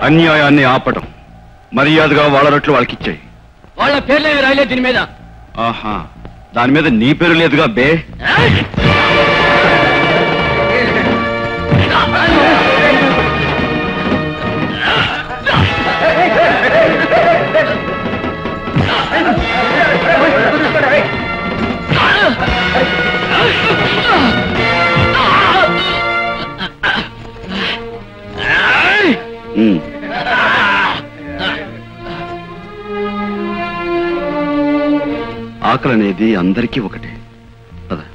అన్యాయాన్ని ఆపటం మర్యాదగా వాళ్ళ రొట్లు వాళ్ళకిచ్చాయి వాళ్ళ పేర్లేమి రాయలేదు దీని మీద ఆహా దాని మీద నీ పేరు లేదుగా బే ఉమ్. ఆకలి అనేది అందరికీ ఒకటే పద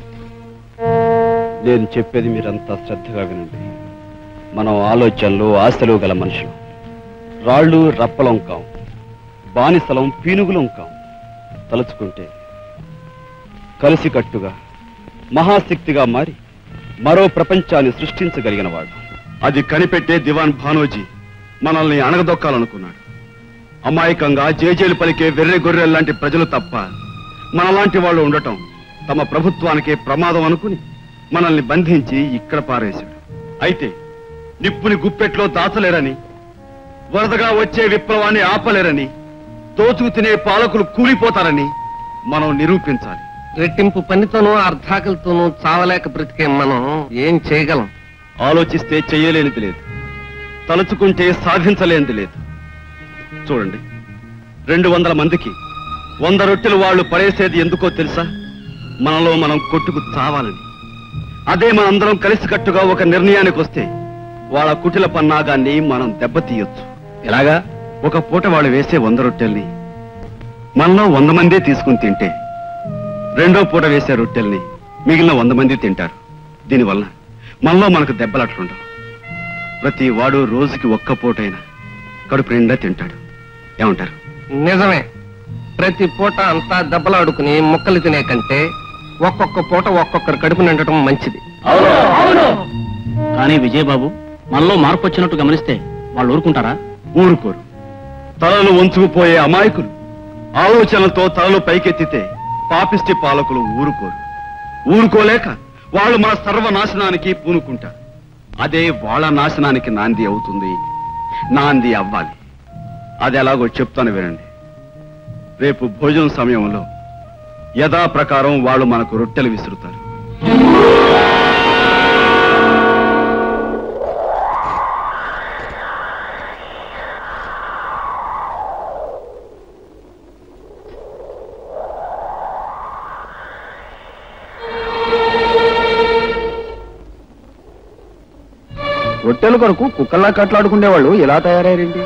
నేను చెప్పేది మీరంతా శ్రద్ధగా వినండి మనం ఆలోచనలు ఆశలు గల మనుషులు రాళ్ళు రప్పలం కాం బానిసలం పీనుగులం కాం తలుచుకుంటే కలిసికట్టుగా మహాశక్తిగా మారి మరో ప్రపంచాన్ని సృష్టించగలిగిన వాడు అది కనిపెట్టే దివాన్ భానోజీ మనల్ని అణగదొక్కాలనుకున్నాడు అమాయకంగా జేజేలు పలికే వెర్రె గొర్రె లాంటి ప్రజలు తప్ప మనలాంటి వాళ్ళు ఉండటం తమ ప్రభుత్వానికే ప్రమాదం అనుకుని మనల్ని బంధించి ఇక్కడ పారేశాడు అయితే నిప్పుని గుప్పెట్లో దాచలేరని వరదగా వచ్చే విప్లవాన్ని ఆపలేరని దోచుకు తినే పాలకులు కూలిపోతారని మనం నిరూపించాలి రెట్టింపు పనితోనూ అర్ధాకలతోనూ చావలేక బ్రతికే మనం ఏం చేయగలం ఆలోచిస్తే చెయ్యలేనిది లేదు తలుచుకుంటే సాధించలేనిది లేదు చూడండి రెండు వందల మందికి వంద రొట్టెలు వాళ్ళు పడేసేది ఎందుకో తెలుసా మనలో మనం కొట్టుకు చావాలని అదే మనందరం కలిసికట్టుగా ఒక నిర్ణయానికి వస్తే వాళ్ళ కుటిల పన్నాగాన్ని మనం దెబ్బతీయొచ్చు ఎలాగా ఒక పూట వాళ్ళు వేసే వంద రొట్టెల్ని మనలో వంద మందే తీసుకుని తింటే రెండో పూట వేసే రొట్టెల్ని మిగిలిన వంద మంది తింటారు దీనివల్ల మనలో మనకు దెబ్బలట్లుండవు ప్రతి వాడు రోజుకి ఒక్క పూటైనా కడుపు నిండా తింటాడు ఏమంటారు నిజమే ప్రతి పూట అంతా దెబ్బలాడుకుని ముక్కలు తినే కంటే ఒక్కొక్క పూట ఒక్కొక్కరు కడుపు నిండటం మంచిది కానీ విజయబాబు మనలో మార్పు వచ్చినట్టు గమనిస్తే వాళ్ళు ఊరుకుంటారా ఊరుకోరు తలలు వంచుకుపోయే అమాయకులు ఆలోచనలతో తలలు పైకెత్తితే పాపిష్టి పాలకులు ఊరుకోరు ఊరుకోలేక వాళ్ళు మన సర్వనాశనానికి పూనుకుంటారు అదే వాళ్ళ నాశనానికి నాంది అవుతుంది నాంది అవ్వాలి అది ఎలాగో చెప్తాను వినండి రేపు భోజనం సమయంలో యథా ప్రకారం వాళ్ళు మనకు రొట్టెలు విసురుతారు రొట్టెల కొరకు కుక్కల్లా కట్లాడుకునేవాళ్ళు ఎలా తయారయ్యారండి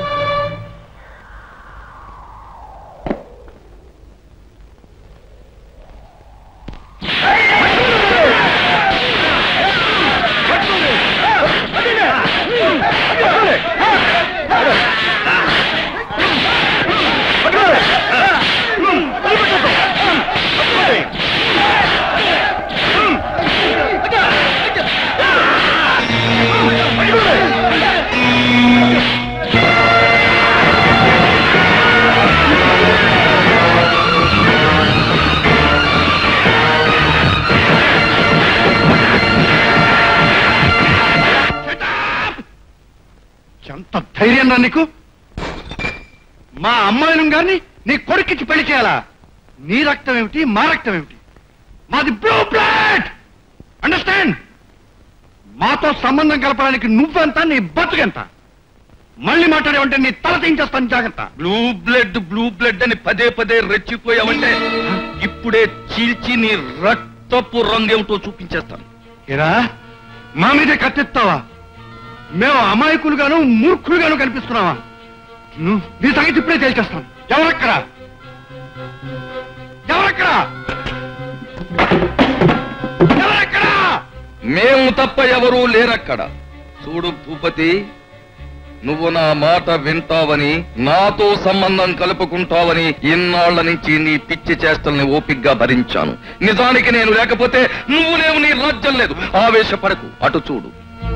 ఎంత ధైర్యం రా నీకు మా అమ్మాయిలను గారిని నీ కొడుక్కిచ్చి పెళ్లి చేయాలా నీ రక్తం ఏమిటి మా రక్తం ఏమిటి మాది బ్లూ బ్లడ్ అండర్స్టాండ్ మాతో సంబంధం కలపడానికి నువ్వెంత నీ బతుకెంత మళ్ళీ మాట్లాడేవంటే నీ తల తీయించేస్తాను జాగ్రత్త బ్లూ బ్లడ్ బ్లూ బ్లడ్ అని పదే పదే రెచ్చిపోయావంటే ఇప్పుడే చీల్చి నీ రక్తపు రంగేమిటో చూపించేస్తాను ఏరా మా మీదే కత్తిస్తావా మేము అమాయకులుగాను మూర్ఖులుగాను కనిపిస్తున్నావా ను- నీ సంగతి ఇప్పుడే తేల్చేస్తాను ఎవరక్కడ ఎవరక్కడ ఎవరక్కడ మేము తప్ప ఎవరూ లేరక్కడ చూడు భూపతి నువ్వు నా మాట వింటావని నాతో సంబంధం కలుపుకుంటావని ఇన్నాళ్ల నుంచి నీ పిచ్చి చేష్టల్ని ఓపిగ్గా భరించాను నిజానికి నేను లేకపోతే నువ్వు లేవు నీ రాజ్యం లేదు ఆవేశపడకు అటు చూడు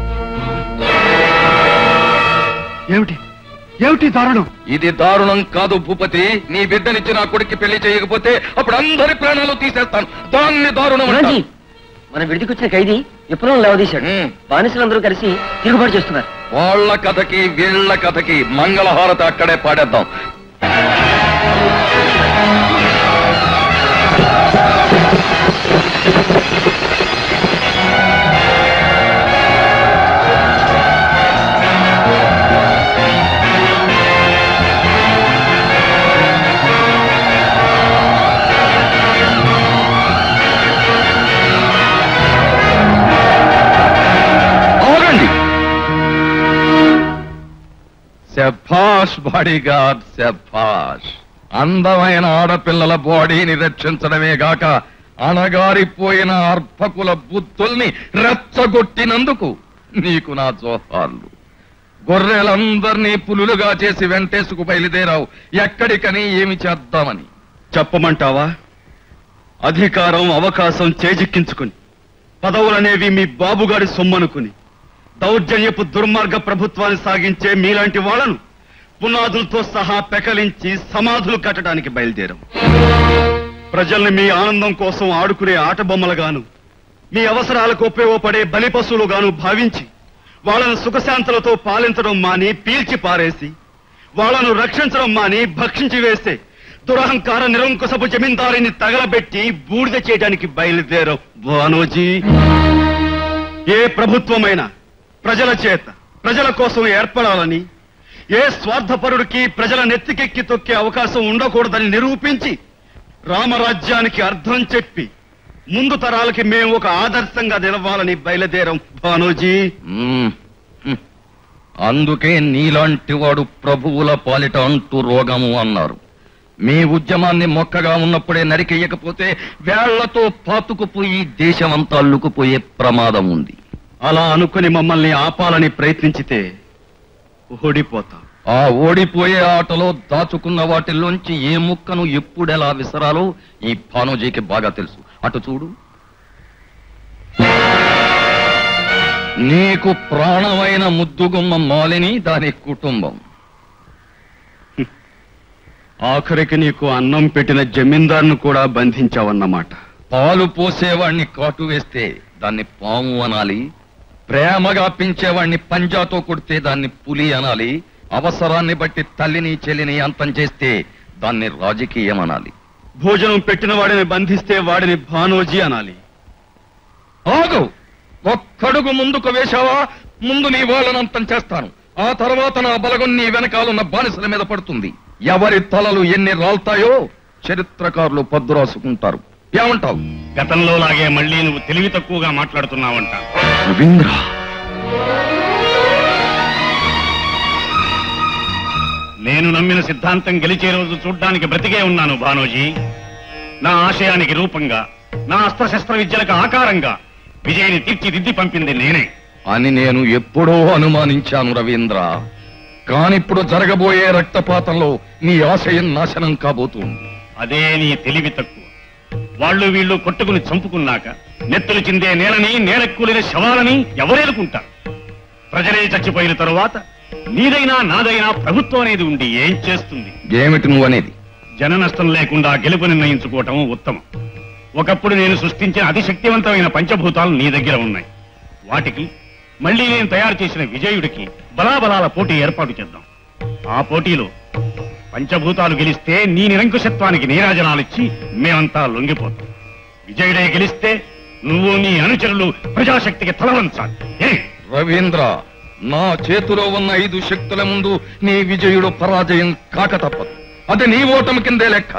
ఏమిటి ఏమిటి దారుణం ఇది దారుణం కాదు భూపతి నీ బిడ్డనిచ్చి నా కొడుక్కి పెళ్లి చేయకపోతే అప్పుడు అందరి ప్రాణాలు తీసేస్తాను దాన్ని దారుణం అంటారు. మన విడిదికొచ్చిన ఖైదీ విప్లవం లేవదీశాడు ఉమ్. బానిసలందరూ కలిసి తిరుగుబాటు చేస్తున్నారు వాళ్ళ కథకి వీళ్ళ కథకి మంగళహారతి అక్కడే పాడేద్దాం ఆగండి శభాష్ బాడీగార్డ్ శభాష్ అందమైన ఆడపిల్లల బాడీని రక్షించడమే గాక అణగారిపోయిన అర్భకుల బుద్ధుల్ని రెచ్చగొట్టినందుకు నీకు నా జోహార్లు గొర్రెలందర్నీ పులులుగా చేసి వెంటేసుకు బయలుదేరావు ఎక్కడికని ఏమి చేద్దామని చెప్పమంటావా అధికారం అవకాశం చేజిక్కించుకుని పదవులనేవి మీ బాబుగారి సొమ్మనుకుని దౌర్జన్యపు దుర్మార్గ ప్రభుత్వాన్ని సాగించే మీలాంటి వాళ్ళను పునాదులతో సహా పెకలించి సమాధులు కట్టడానికి బయలుదేరాం ప్రజల్ని మీ ఆనందం కోసం ఆడుకునే ఆట బొమ్మలుగాను మీ అవసరాలకు ఉపయోగపడే బలి పశువులుగాను భావించి వాళ్ళను సుఖశాంతులతో పాలించడం మాని పీల్చి పారేసి వాళ్ళను రక్షించడం మాని భక్షించి వేస్తే దురహంకార నిరంకుశపు జమీందారిని తగలబెట్టి బూడిద చేయడానికి బయలుదేరాం భానోజీ ఏ ప్రభుత్వమైనా ప్రజల చేత ప్రజల కోసం ఏర్పడాలని ఏ స్వార్థపరుడికి ప్రజల నెత్తికెక్కి తొక్కే అవకాశం ఉండకూడదని నిరూపించి రామరాజ్యానికి అర్థం చెప్పి ముందు తరాలకి మేము ఒక ఆదర్శంగా నిలవాలని బయలుదేరాం భానోజీ మ్మ్. హ్మ్. అందుకే నీలాంటి వాడు ప్రభువుల పాలిట అంటూ రోగము అన్నారు మీ ఉద్యమాన్ని మొక్కగా ఉన్నప్పుడే నరికెయ్యకపోతే వేళ్లతో పాతుకుపోయి దేశమంతా అల్లుకుపోయే ప్రమాదం ఉంది అలా అనుకుని మమ్మల్ని ఆపాలని ప్రయత్నించితే ఓడిపోతాం ఆ ఓడిపోయే ఆటలో దాచుకున్న వాటిల్లోంచి ఏ ముక్కను ఎప్పుడెలా విసరాలో ఈ భానుజీకి బాగా తెలుసు అటు చూడు నీకు ప్రాణమైన ముద్దుగుమ్మ మాలిని దాని కుటుంబం ఆఖరికి నీకు అన్నం పెట్టిన జమీందారును కూడా బంధించావన్నమాట పాలు పోసేవాణ్ణి కాటు వేస్తే దాన్ని పాము అనాలి ప్రేమగా పెంచేవాణ్ణి పంజాతో కొడితే దాన్ని పులి అనాలి అవసరాన్ని బట్టి తల్లిని చెల్లిని అంతం చేస్తే దాన్ని రాజకీయం అనాలి భోజనం పెట్టిన వాడిని బంధిస్తే వాడిని భానోజీ అనాలి ఆగు ఒక్కడుగు ముందుకు వేశావా ముందు నీ వాళ్ళని అంతం చేస్తాను ఆ తర్వాత నా బలగం నీ వెనకాలన్న బానిసల మీద పడుతుంది ఎవరి తలలు ఎన్ని రాల్తాయో చరిత్రకారులు పద్దు రాసుకుంటారు ఏమంటావు గతంలో లాగే మళ్ళీ నువ్వు తెలివి తక్కువగా మాట్లాడుతున్నావంట రవీంద్ర నేను నమ్మిన సిద్ధాంతం గెలిచే రోజు చూడ్డానికి బ్రతికే ఉన్నాను భానోజీ నా ఆశయానికి రూపంగా నా అస్త్రశస్త్ర విద్యలకు ఆకారంగా విజయని తీర్చిదిద్ది పంపింది నేనే అని నేను ఎప్పుడో అనుమానించాను రవీంద్ర కానిప్పుడు జరగబోయే రక్తపాతంలో నీ ఆశయం నాశనం కాబోతుంది అదే నీ తెలివి తక్కువ వాళ్ళు వీళ్ళు కొట్టుకుని చంపుకున్నాక నెత్తులు చిందే నేలని నేలకూలిన శవాలని ఎవరేలుకుంటారు ప్రజలే చచ్చిపోయిన తరువాత నీదైనా నాదైనా ప్రభుత్వం అనేది ఉండి ఏం చేస్తుంది ఏమిటి నువ్వనేది జన నష్టం లేకుండా గెలుపు నిర్ణయించుకోవటం ఉత్తమం ఒకప్పుడు నేను సృష్టించిన అతి శక్తివంతమైన పంచభూతాలు నీ దగ్గర ఉన్నాయి వాటికి మళ్ళీ నేను తయారు చేసిన విజయుడికి బలాబలాల పోటీ ఏర్పాటు చేద్దాం ఆ పోటీలో పంచభూతాలు గెలిస్తే నీ నిరంకుశత్వానికి నీరాజనాలిచ్చి మేమంతా లొంగిపోతాం విజయుడే గెలిస్తే నువ్వు నీ అనుచరులు ప్రజాశక్తికి తలవంచాలి ఏ రవీంద్ర నా చేతిలో ఉన్న ఐదు శక్తుల ముందు నీ విజయుడు పరాజయం కాక తప్పదు అది నీ ఓటమి కిందే లెక్క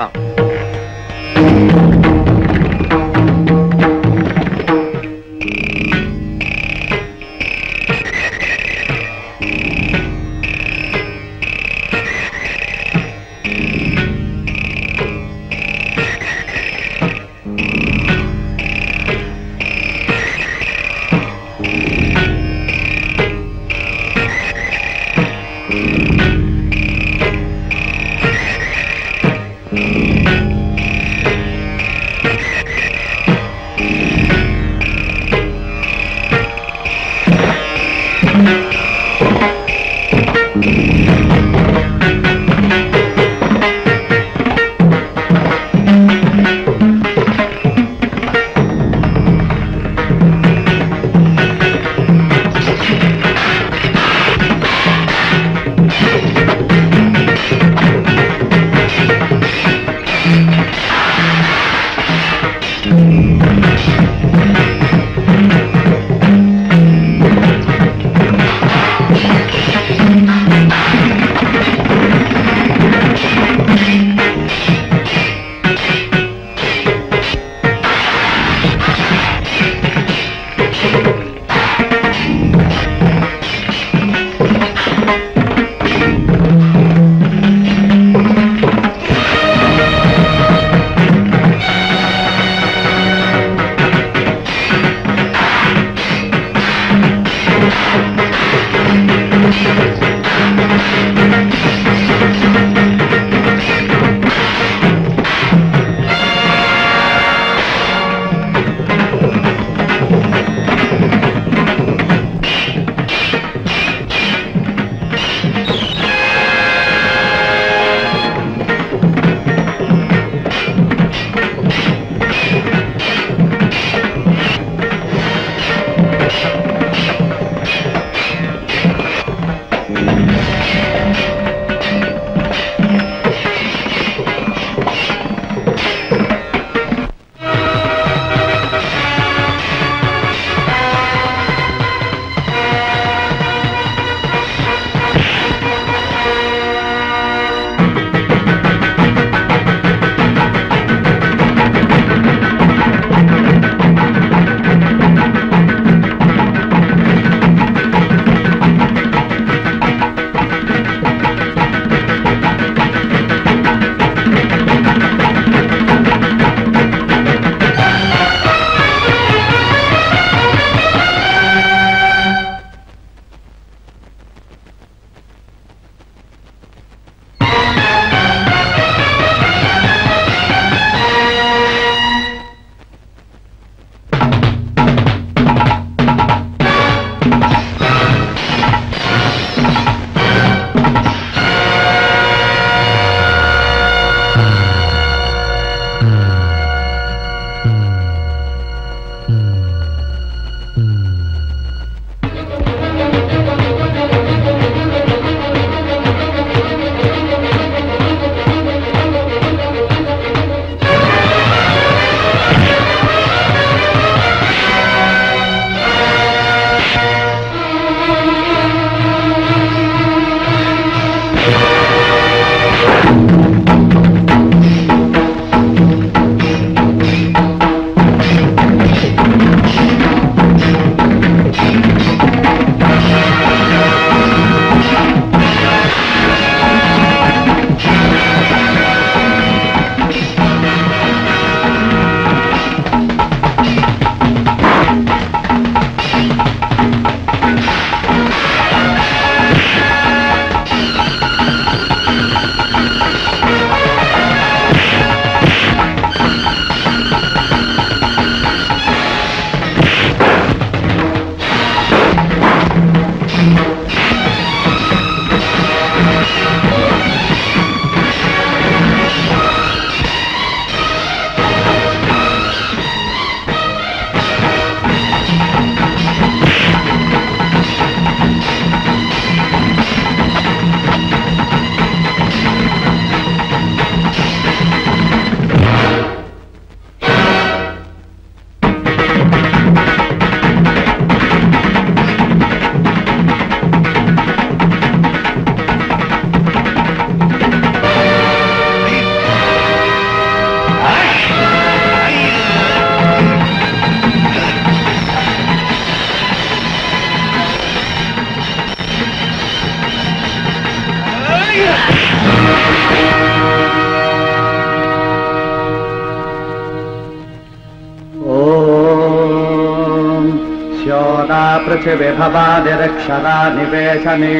ोदा पृथिविभवादिरक्षरा निवेशने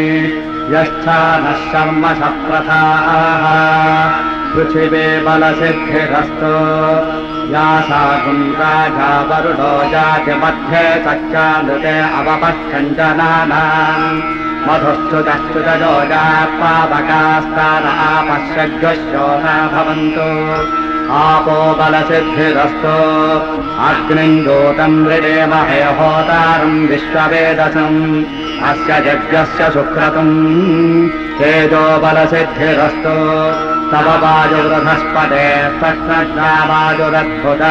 यष्ठानः शर्म सप्रथाः पृथिवे बलसिद्धिरस्तु या सा गुङ्गाजा वरुणो जातिमध्ये सच्चानुते अवपश्चञ्जनानाम् मधुस्तुतस्तुतजोजा पावकास्तान आपश्यज्ञश्यो न भवन्तु आपो बलसिद्धिरस्तु अग्निन्दूतम् मृडेमहे होतारम् विश्ववेदसम् अस्य यज्ञस्य सुक्रतुम् तेजो बलसिद्धिरस्तु तव वायुवृधस्पदे तत्नवायुरद्भुत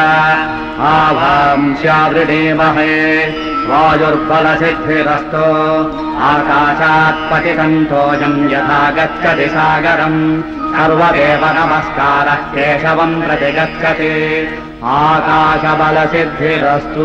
आभांस्यावृणीमहे वायुर्बलसिद्धिरस्तु आकाशात् पतितन्तोऽयम् यथा गच्छति सागरम् सर्वदेव नमस्कारः केशवम् प्रति गच्छति आकाशबलसिद्धिरस्तु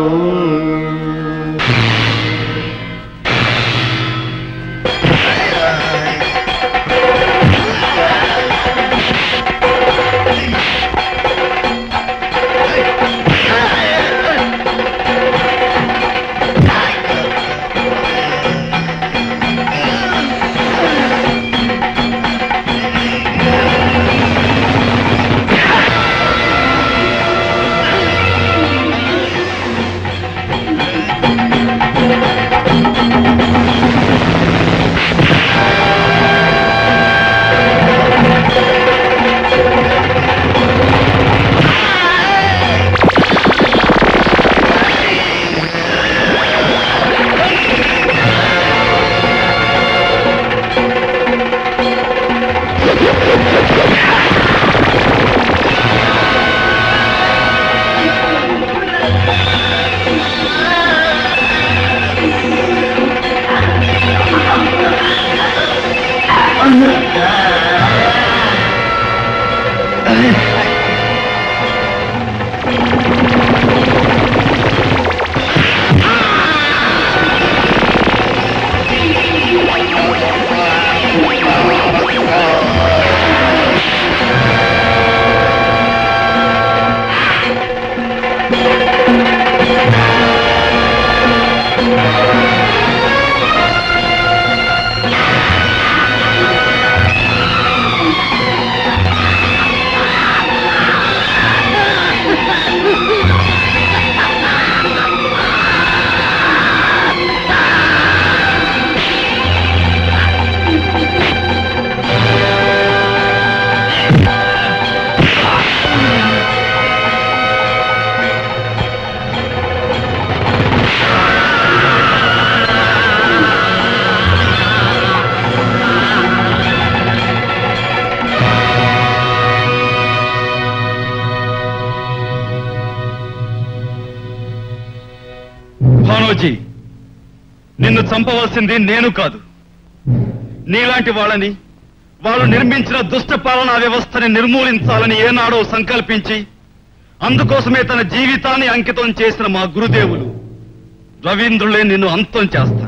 భానోజీ నిన్ను చంపవలసింది నేను కాదు నీలాంటి వాళ్ళని వాళ్ళు నిర్మించిన దుష్ట పాలనా వ్యవస్థని నిర్మూలించాలని ఏనాడో సంకల్పించి అందుకోసమే తన జీవితాన్ని అంకితం చేసిన మా గురుదేవులు రవీంద్రులే నిన్ను అంతం చేస్తారు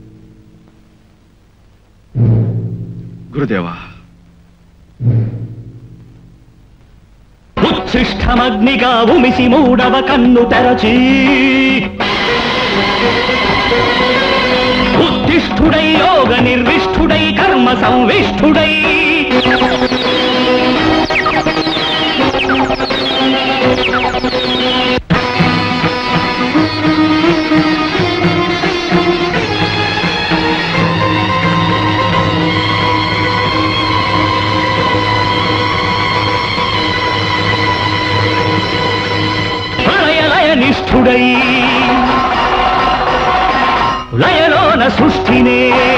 గురుదేవా ఉచ్ఛిష్టమగ్నిగా ఉమిసి మూడవ కన్ను తెరచి ఉత్తిష్ఠుడై యోగ నిర్విష్ఠుడై కర్మ సంవిష్ఠుడై ప్రళయలయ నిష్ఠుడై లయలోన సృష్టినే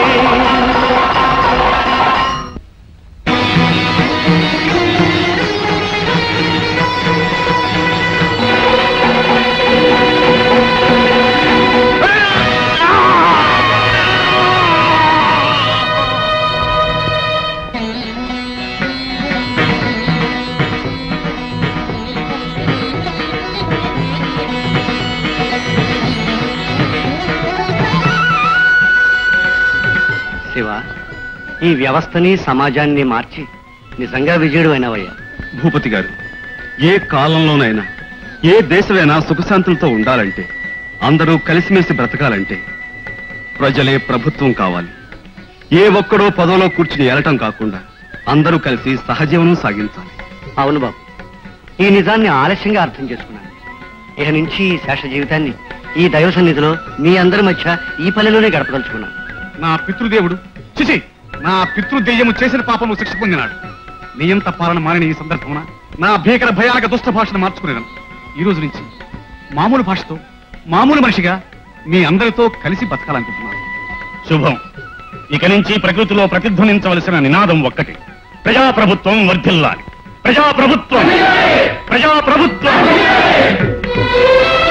శివ ఈ వ్యవస్థని సమాజాన్ని మార్చి నిజంగా విజయుడు అయినవయ్యా భూపతి గారు ఏ కాలంలోనైనా ఏ దేశమైనా సుఖశాంతులతో ఉండాలంటే అందరూ కలిసిమెలిసి బ్రతకాలంటే ప్రజలే ప్రభుత్వం కావాలి ఏ ఒక్కడో పదవిలో కూర్చుని ఏలటం కాకుండా అందరూ కలిసి సహజీవనం సాగించాలి అవును బాబు ఈ నిజాన్ని ఆలస్యంగా అర్థం చేసుకున్నాను ఇక నుంచి ఈ శేష జీవితాన్ని ఈ దైవ సన్నిధిలో మీ అందరి మధ్య ఈ పల్లెలోనే గడపదలుచుకున్నాను నా పితృదేవుడు చిచి నా పితృదెయ్యము చేసిన పాపము శిక్ష పొందినాడు నియంత పాలన మారిన ఈ సందర్భమున నా భీకర భయానక దుష్ట భాషను మార్చుకునేదను ఈ రోజు నుంచి మామూలు భాషతో మామూలు మనిషిగా మీ అందరితో కలిసి బతకాలనుకుంటున్నాను శుభం ఇక నుంచి ప్రకృతిలో ప్రతిధ్వనించవలసిన నినాదం ఒక్కటి ప్రజాప్రభుత్వం వర్ధిల్లాలి ప్రజాప్రభుత్వం ప్రజాప్రభుత్వం